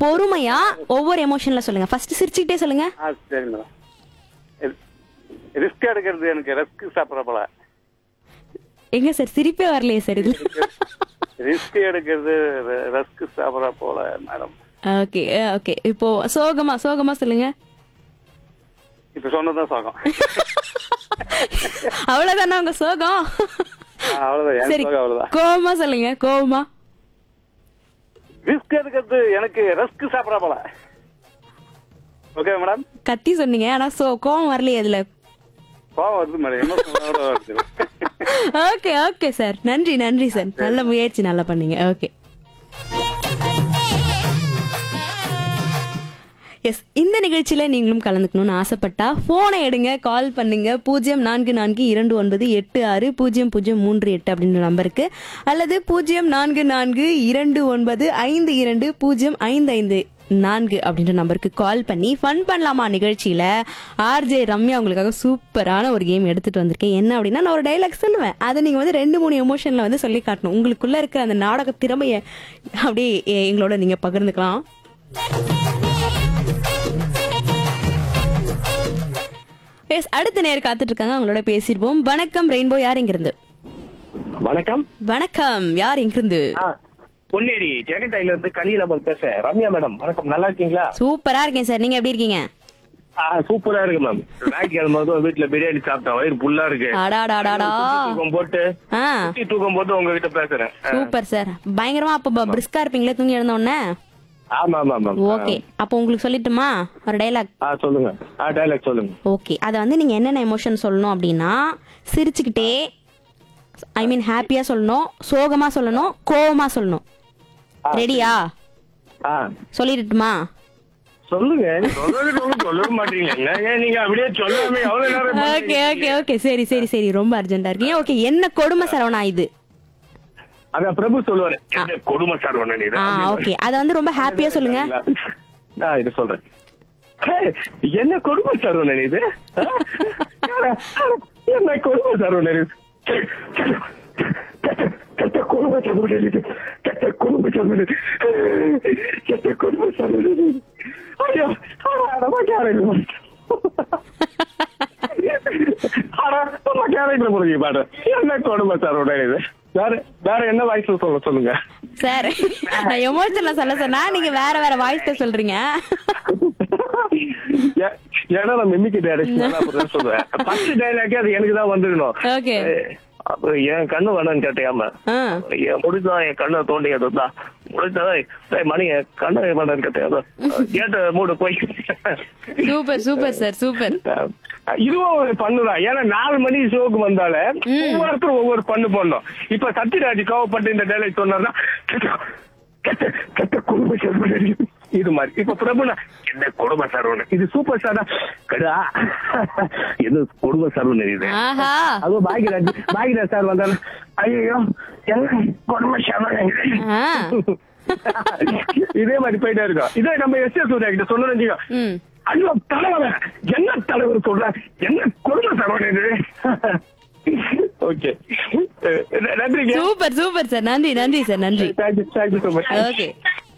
பொறுமையா ஒவ்வொரு எமோஷன்ல சொல்லுங்க ஃபர்ஸ்ட் சிரிச்சுக்கிட்டே சொல்லுங்க ஆ சரி மேடம் ரிஸ்க் எடுக்கிறது எனக்கு ரிஸ்க் சாப்பிட்ற போல எங்க சார் சிரிப்பே வரலையே சார் இதுல ரிஸ்க் எடுக்கிறது ரிஸ்க் சாப்பிட்ற போல மேடம் ஓகே ஓகே இப்போ சோகமா சோகமா சொல்லுங்க இப்ப சொன்னதான் சோகம் அவ்வளவுதானா உங்க சோகம் ஆ, அவ்வளவுதான் என் சரி சோகம் அவ்வளவுதான் கோவமா சொல்லுங்க கோவமா ரிஸ்க் எடுக்கிறது எனக்கு ரிஸ்க் சாப்பிட்ற போல ஓகே மேடம் கத்தி சொன்னீங்க ஆனா சோ கோவம் வரலையே அதுல கோவம் வருது மேடம் என்ன வருது ஓகே ஓகே சார் நன்றி நன்றி சார் நல்ல முயற்சி நல்லா பண்ணீங்க ஓகே எஸ் இந்த நிகழ்ச்சியில நீங்களும் கலந்துக்கணும்னு ஆசைப்பட்டா போனை எடுங்க கால் பண்ணுங்க பூஜ்ஜியம் நான்கு நான்கு இரண்டு ஒன்பது எட்டு ஆறு பூஜ்ஜியம் பூஜ்ஜியம் மூன்று எட்டு அப்படின்ற நம்பருக்கு அல்லது பூஜ்ஜியம் நான்கு நான்கு இரண்டு ஒன்பது ஐந்து இரண்டு பூஜ்ஜியம் ஐந்து ஐந்து நான்கு அப்படின்ற நம்பருக்கு கால் பண்ணி ஃபன் பண்ணலாமா நிகழ்ச்சியில ஆர்ஜே ரம்யா உங்களுக்காக சூப்பரான ஒரு கேம் எடுத்துட்டு வந்திருக்கேன் என்ன அப்படின்னா நான் ஒரு டைலாக் சொல்லுவேன் அதை நீங்க வந்து ரெண்டு மூணு எமோஷன்ல வந்து சொல்லி காட்டணும் உங்களுக்குள்ள இருக்கிற அந்த நாடக திறமைய அப்படியே எ- எங்களோட நீங்க பகிர்ந்துக்கலாம் எஸ் அடுத்த நேரம் காத்துட்டு இருக்காங்க அவங்களோட பேசிடுவோம் வணக்கம் ரெயின்போ யார் இங்கிருந்து வணக்கம் வணக்கம் யார் இங்கிருந்து ஆ, பொன்னேரி ஜெகடைல இருந்து கலியிலமல் பேசுறேன் ரம்யா மேடம் வணக்கம் நல்லா இருக்கீங்களா சூப்பரா இருக்கேன் சார் நீங்க எப்படி இருக்கீங்க ஆ, சூப்பரா இருக்கு மேம் ஞாயிற்றுக்கிழமை அதுவும் வீட்டுல பிரியாணி சாப்பிட்டேன் வயிறு புல்லா இருக்கு அடாடாடாடா தூக்கம் போட்டு ஆ சுத்தி தூக்கம் போட்டு உங்ககிட்ட பேசுறேன் ஆ, சூப்பர் சார் பயங்கரமா அப்ப பிரிஸ்கா இருப்பீங்களே தூங்கி எழுந்த உடனே ஆமா ஆமா மேம் ஓகே அப்போ உங்களுக்கு சொல்லட்டுமா ஒரு டைலாக் ஆ சொல்லுங்க ஆ டைலாக் சொல்லுங்க ஓகே அதை வந்து நீங்க என்னென்ன எமோஷன் சொல்லணும் அப்படின்னா சிரிச்சுக்கிட்டே ஐ மீன் ஹாப்பியா சொல்லணும் சோகமா சொல்லணும் கோவமா சொல்லணும் ரெடியா ஆ சொல்லிடட்டுமா சொல்லுங்க சொல்றது ஒண்ணும் சொல்லவே மாட்டீங்க என்ன ஏன் நீங்க அப்படியே சொல்லாம எவ்வளவு நேரம் ஓகே ஓகே ஓகே சரி சரி சரி ரொம்ப அர்ஜென்ட்டா இருக்கீங்க ஓகே என்ன கொடுமை சரவணா இது அதான் பிரபு சொல்லுவாரு என்ன கொடுமை சார் ஒண்ணு நீ ஆ ஓகே அதை வந்து ரொம்ப ஹாப்பியா சொல்லுங்க நான் இது சொல்றேன் ஹே, என்ன கொடுமை சார் ஒண்ணு நீ இது ஆ? என்ன கொடுமை சார் ஒண்ணு இது கெட்ட கொடுமை சார் ஒண்ணு இது கெட்ட கொடுமை சார் ஒண்ணு இது. கெட்ட கொடுமை சார் ஒண்ணு இது. ஐயோ நம்ம கேரக்டர் ஆனா நம்ம கேரக்டர் புரிஞ்சு பாரு என்ன கொடுமை சார் ஒண்ணு இது வேற வேற என்ன வாய்ஸ்ல சொல்ல சொல்லுங்க சார் நான் எமோஷன்ல சொல்ல சொன்னா நீங்க வேற வேற வாய்ஸ்ல சொல்றீங்க ஏ- ஏன்னா நான் மிமிக்கு டைரக்ஷன் அப்படிதான் சொல்றேன் ஃபர்ஸ்ட் டைலாக்கே அது எனக்கு தான் வந்துடணும் ஓகே ஏய், அப்ப என் கண்ணு வேணும்னு கேட்டியாம ஆ என் முடிஞ்சா என் கண்ணை தோண்டி அதுதா முடிஞ்சா ஏய், மணி என் கண்ணை வேணும்னு கேட்டியா கேட்ட மூடு போய் சூப்பர் சூப்பர் சார் சூப்பர் இதுவும் ஒரு பண்ணுதான் ஏன்னா நாலு மணி ஷோக்கு வந்தாலே ஒவ்வொருத்தரும் ஒவ்வொரு பண்ணு பண்ணோம் இப்ப சத்யராஜ் கோவப்பட்டு இந்த டைலாக் சொன்னார்னா கெட்ட கெட்ட குடும்ப சர்வன் இது மாதிரி இப்ப பிரபுனா என்ன குடும்ப சர்வன் இது சூப்பர் ஸ்டாரா கடா இது குடும்ப சர்வன் இது ஆஹா அதுவும் பாக்யராஜ் பாக்யராஜ் சார் வந்தாரு ஐயோ என்ன குடும்ப சர்வன் ஆ இதே மாதிரி போயிட்டே இருக்கோம் இதே நம்ம எஸ் எஸ் சூர்யா கிட்ட சொன்னோம்னு வச்சுக்கோ ம் ஐயோ தலைவர் என்ன தலைவர் சொல்ற என்ன கொடுமை சரவணன் இது ஓகே நன்றிங்க சூப்பர் சூப்பர் சார் நன்றி நன்றி சார் நன்றி thank you thank you so much okay